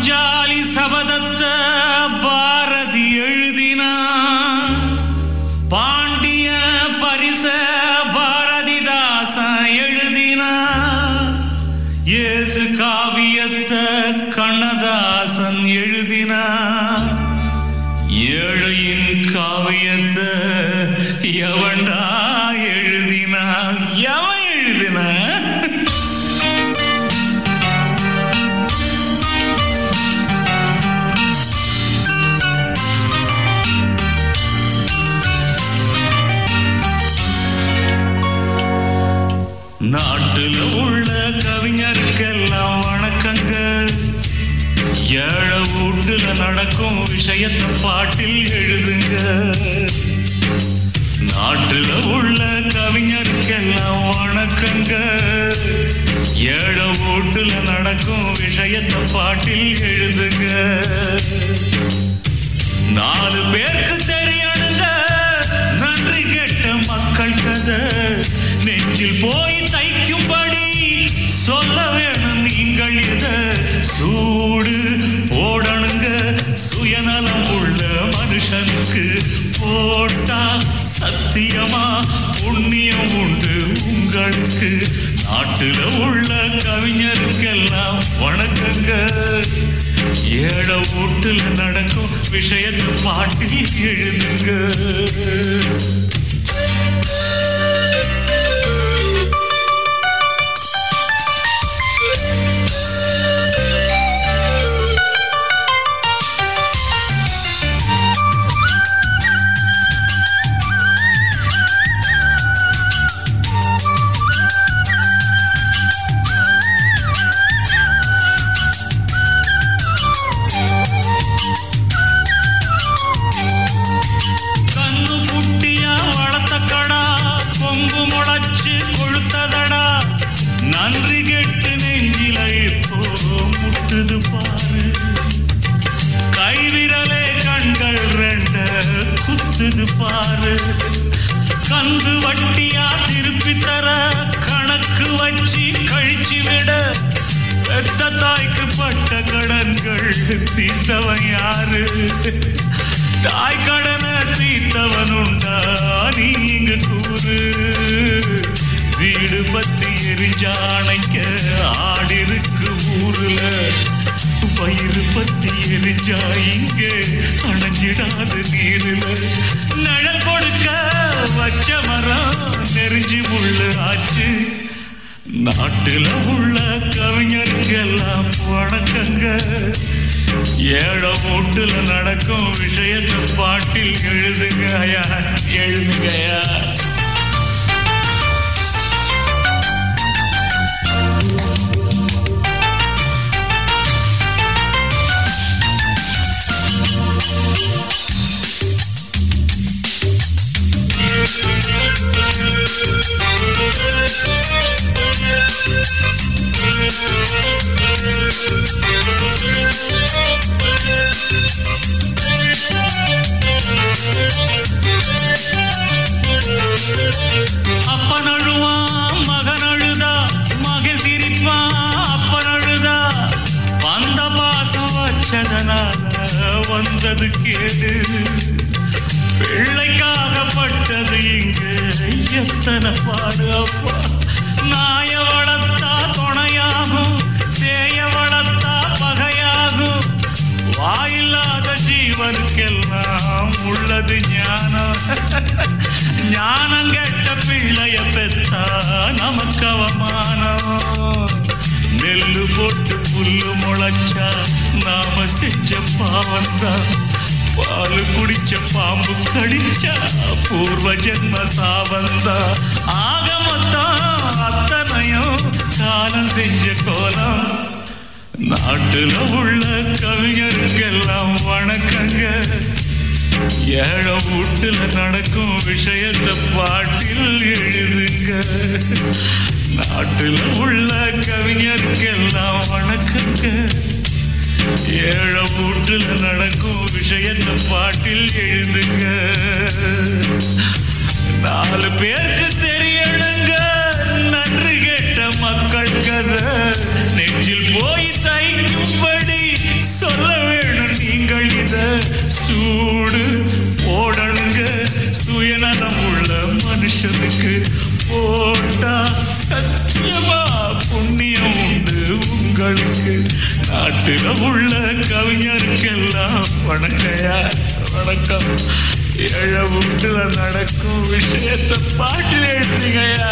பாஞ்சாலி சபதத்த பாரதி எழுதினான் பாண்டிய பரிச பாரதிதாசன் எழுதினான் இயேசு காவியத்தை கண்ணதாசன் எழுதினான் ஏழையின் காவியத்தை எவன்டா எழுதினான் எவன் எழுதினான் நாட்டுல உள்ள கவிஞருக்கெல்லாம் வணக்கங்க ஏழை வீட்டுல நடக்கும் விஷயத்தை பாட்டில் எழுதுங்க நாட்டுல உள்ள கவிஞருக்கெல்லாம் வணக்கங்க ஏழை வீட்டுல நடக்கும் விஷயத்தை பாட்டில் எழுதுங்க நாலு பேருக்கு தெரியணுங்க நன்றி கெட்ட மக்கள் கதை நெஞ்சில் போய் தைக்கும்படி சொல்ல வேணும் நீங்கள் இத சூடு போடணுங்க சுயநலம் உள்ள மனுஷனுக்கு போட்டா சத்தியமா புண்ணியம் உண்டு உங்களுக்கு நாட்டுல உள்ள கவிஞருக்கெல்லாம் வணக்கங்க ஏழ வீட்டுல நடக்கும் விஷயத்தை பாட்டில் எழுதுங்க கண்ணு குட்டியா வளர்த்த கடா பொங்கு முளைச்சு கொழுத்ததடா நன்றி கெட்டு நெஞ்சில இப்போ முட்டுது பாரு கைவிரலே கண்கள் ரெண்ட குத்துது பாரு கந்து வட்டியா திருப்பி தர கணக்கு வச்சு கழிச்சு விட பெத்த தாய்க்கு பட்ட கடன்கள் தீர்த்தவன் யாரு தாய் கடனை தீர்த்தவன் உண்டா நீ இங்கு கூறு வீடு பத்தி எரிஞ்சாணைக்க ஆடிருக்கு ஊருல வயிறு பத்தி எரிஞ்சா இங்க அணைஞ்சிடாது நீருல நிழல் கொடுக்க வச்ச மரம் நெறிஞ்சி முள்ளு ஆச்சு நாட்டுல உள்ள கவிஞருக்கெல்லாம் வணக்கங்க ஏழை வீட்டுல நடக்கும் விஷயத்தை பாட்டில் எழுதுங்கயா எழுதுங்கயா அப்பன் அழுவான் மகன் அழுதா மகன் சிரிப்பான் அப்பன் அழுதா வந்த பாசம் வச்சதனால வந்தது கேடு பிள்ளைக்காகப்பட்டது இங்கு எத்தனை பாடு அப்பா நாய வளர்த்தா துணையாகும் தேய வளர்த்தா பகையாகும் வாயில்லாத ஜீவனுக்கெல்லாம் உள்ளது ஞானம் ஞானம் கெட்ட பிள்ளைய பெத்தா நமக்கு அவமானம் நெல்லு போட்டு புல்லு முளைச்சா நாம செஞ்ச பாவம்தான் பால் குடிச்ச பாம்பு கடிச்சா பூர்வ ஜென்ம சாபந்தா ஆக மொத்தம் அத்தனையும் காலம் செஞ்ச கோலம் நாட்டுல உள்ள கவிஞருக்கெல்லாம் வணக்கங்க ஏழை வீட்டுல நடக்கும் விஷயத்தை பாட்டில் எழுதுங்க நாட்டுல உள்ள கவிஞருக்கெல்லாம் வணக்கங்க ஏழை வீட்டுல நடக்கும் விஷயத்தை பாட்டில் எழுதுங்க நாலு பேருக்கு தெரியணுங்க நன்றி கேட்ட மக்கள் கதை நெஞ்சில் போய் தைக்கும்படி மனுஷனுக்கு போட்டா சத்தியமா புண்ணியம் உண்டு உங்களுக்கு நாட்டுல உள்ள கவிஞருக்கெல்லாம் வணக்கையா வணக்கம் ஏழ வீட்டுல நடக்கும் விஷயத்தை பாட்டில் எழுதுங்கய்யா